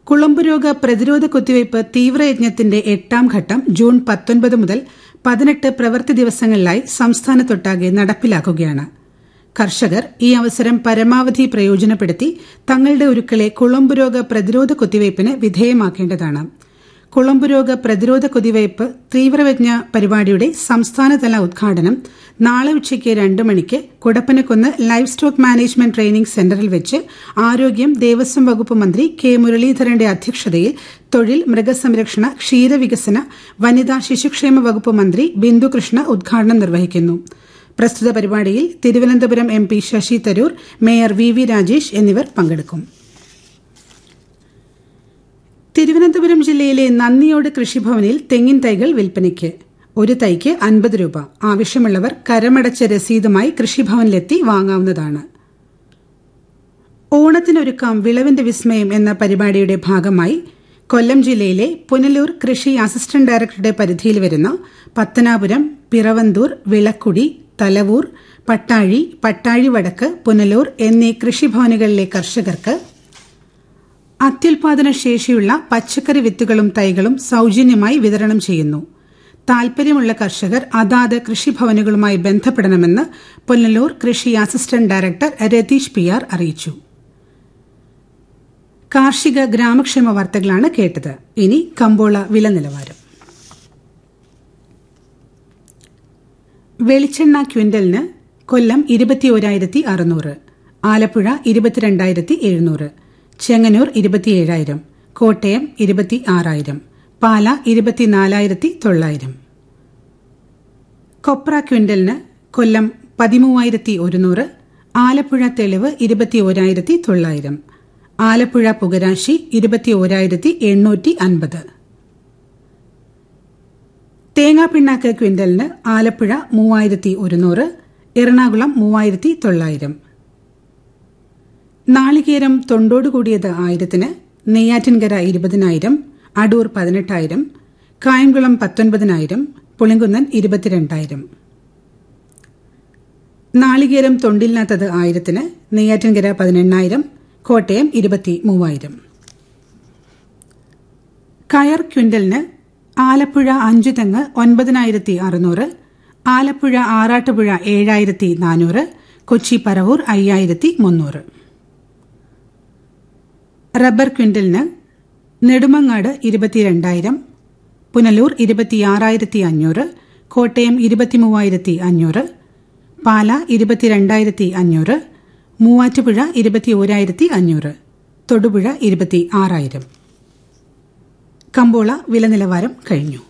കുളമ്പുരോഗ പ്രതിരോധ കുത്തിവയ്പ് തീവ്രയജ്ഞത്തിന്റെ എട്ടാം ഘട്ടം ജൂൺ പത്തൊൻപത് മുതൽ പതിനെട്ട് പ്രവൃത്തി ദിവസങ്ങളിലായി സംസ്ഥാനത്തൊട്ടാകെ നടപ്പിലാക്കുകയാണ് കർഷകർ ഈ അവസരം പരമാവധി പ്രയോജനപ്പെടുത്തി തങ്ങളുടെ ഉരുക്കളെ കുളമ്പുരോഗ പ്രതിരോധ കുത്തിവയ്പിന് വിധേയമാക്കേണ്ടതാണ് കുളമ്പുരോഗ പ്രതിരോധ കുത്തിവയ്പ് തീവ്രയജ്ഞ പരിപാടിയുടെ സംസ്ഥാനതല ഉദ്ഘാടനം നാളെ ഉച്ചയ്ക്ക് രണ്ട് മണിക്ക് Kudappanakunnu livestock management training സെന്ററിൽ വെച്ച് ആരോഗ്യം ദേവസ്വം വകുപ്പ് മന്ത്രി കെ മുരളീധരന്റെ അധ്യക്ഷതയിൽ തൊഴിൽ മൃഗസംരക്ഷണ ക്ഷീരവികസന വനിതാ ശിശുക്ഷേമ വകുപ്പ് മന്ത്രി ബിന്ദുകൃഷ്ണ ഉദ്ഘാടനം നിർവഹിക്കുന്നു പ്രസ്തുത പരിപാടിയിൽ Thiruvananthapuram M P Shashi Tharoor mayor V V Rajesh എന്നിവർ പങ്കെടുക്കും തിരുവനന്തപുരം ജില്ലയിലെ നന്ദിയോട് കൃഷിഭവനിൽ തെങ്ങിൻ തൈകൾ വിൽപ്പനയ്ക്ക് ഒരു തൈക്ക് അൻപത് രൂപ ആവശ്യമുള്ളവർ കരമടച്ച രസീതുമായി കൃഷിഭവനിലെത്തി വാങ്ങാവുന്നതാണ് ഓണത്തിനൊരുക്കാം വിളവിന്റെ വിസ്മയം എന്ന പരിപാടിയുടെ ഭാഗമായി കൊല്ലം ജില്ലയിലെ പുനലൂർ കൃഷി അസിസ്റ്റന്റ് ഡയറക്ടറുടെ പരിധിയിൽ വരുന്ന പത്തനാപുരം പിറവന്തൂർ വിളക്കുടി തലവൂർ പട്ടാഴി പട്ടാഴി വടക്ക് പുനലൂർ എന്നീ കൃഷിഭവനുകളിലെ കർഷകർക്ക് അത്യുൽപാദന ശേഷിയുള്ള പച്ചക്കറി വിത്തുകളും തൈകളും സൌജന്യമായി വിതരണം ചെയ്യുന്നു താൽപര്യമുള്ള കർഷകർ അതാത് കൃഷിഭവനുകളുമായി ബന്ധപ്പെടണമെന്ന് പുനലൂർ കൃഷി assistant director Ratheesh P R അറിയിച്ചു കാർഷിക ഗ്രാമക്ഷേമ വാർത്തകളാണ് കേട്ടത് ഇനി കമ്പോള വില നിലവാരം വെളിച്ചെണ്ണ ക്വിന്റലിന് കൊല്ലം ഇരുപത്തിയോരായിരത്തി അറുന്നൂറ് ആലപ്പുഴ ഇരുപത്തിരണ്ടായിരത്തി എഴുന്നൂറ് ചെങ്ങന്നൂർ ഇരുപത്തിയേഴായിരം കോട്ടയം ഇരുപത്തി ആറായിരം പാല ഇരുപത്തിനാലായിരത്തി തൊള്ളായിരം കൊപ്ര ക്വിന്റലിന് കൊല്ലം പതിമൂവായിരത്തി ഒരുന്നൂറ് ആലപ്പുഴ തെളിവ് ഇരുപത്തിയോരായിരത്തി തൊള്ളായിരം ആലപ്പുഴ പുകരാശി ഇരുപത്തിയോരായിരത്തി എണ്ണൂറ്റി അൻപത് തേങ്ങാപ്പിണ്ണാക്ക് ക്വിന്റലിന് ആലപ്പുഴ മൂവായിരത്തി ഒരുന്നൂറ് എറണാകുളം മൂവായിരത്തി തൊള്ളായിരം നാളികേരം തൊണ്ടോടുകൂടിയത് ആയിരത്തിന് നെയ്യാറ്റിൻകര ഇരുപതിനായിരം അടൂർ പതിനെട്ടായിരം കായംകുളം പത്തൊൻപതിനായിരം പുളിങ്കുന്നൻ ഇരുപത്തിരണ്ടായിരം നാളികേരം തൊണ്ടില്ലാത്തത് ആയിരത്തിന് നെയ്യാറ്റിൻകര പതിനെണ്ണായിരം കോട്ടയം ഇരുപത്തി മൂവായിരം കയർ ക്വിന്റലിന് ആലപ്പുഴ അഞ്ചു തെങ്ങ് ഒൻപതിനായിരത്തി അറുന്നൂറ് ആലപ്പുഴ ആറാട്ടുപുഴ ഏഴായിരത്തി നാനൂറ് കൊച്ചി പരവൂർ അയ്യായിരത്തി മുന്നൂറ് റബ്ബർ ക്വിന്റലിന് നെടുമങ്ങാട് ഇരുപത്തിരണ്ടായിരം പുനലൂർ ഇരുപത്തിയാറായിരത്തി അഞ്ഞൂറ് കോട്ടയം ഇരുപത്തിമൂവായിരത്തി അഞ്ഞൂറ് പാല ഇരുപത്തിരണ്ടായിരത്തി അഞ്ഞൂറ് മൂവാറ്റുപുഴ ഇരുപത്തി ഓരായിരത്തി അഞ്ഞൂറ് തൊടുപുഴ ഇരുപത്തി ആറായിരം കമ്പോള വില നിലവാരം കഴിഞ്ഞു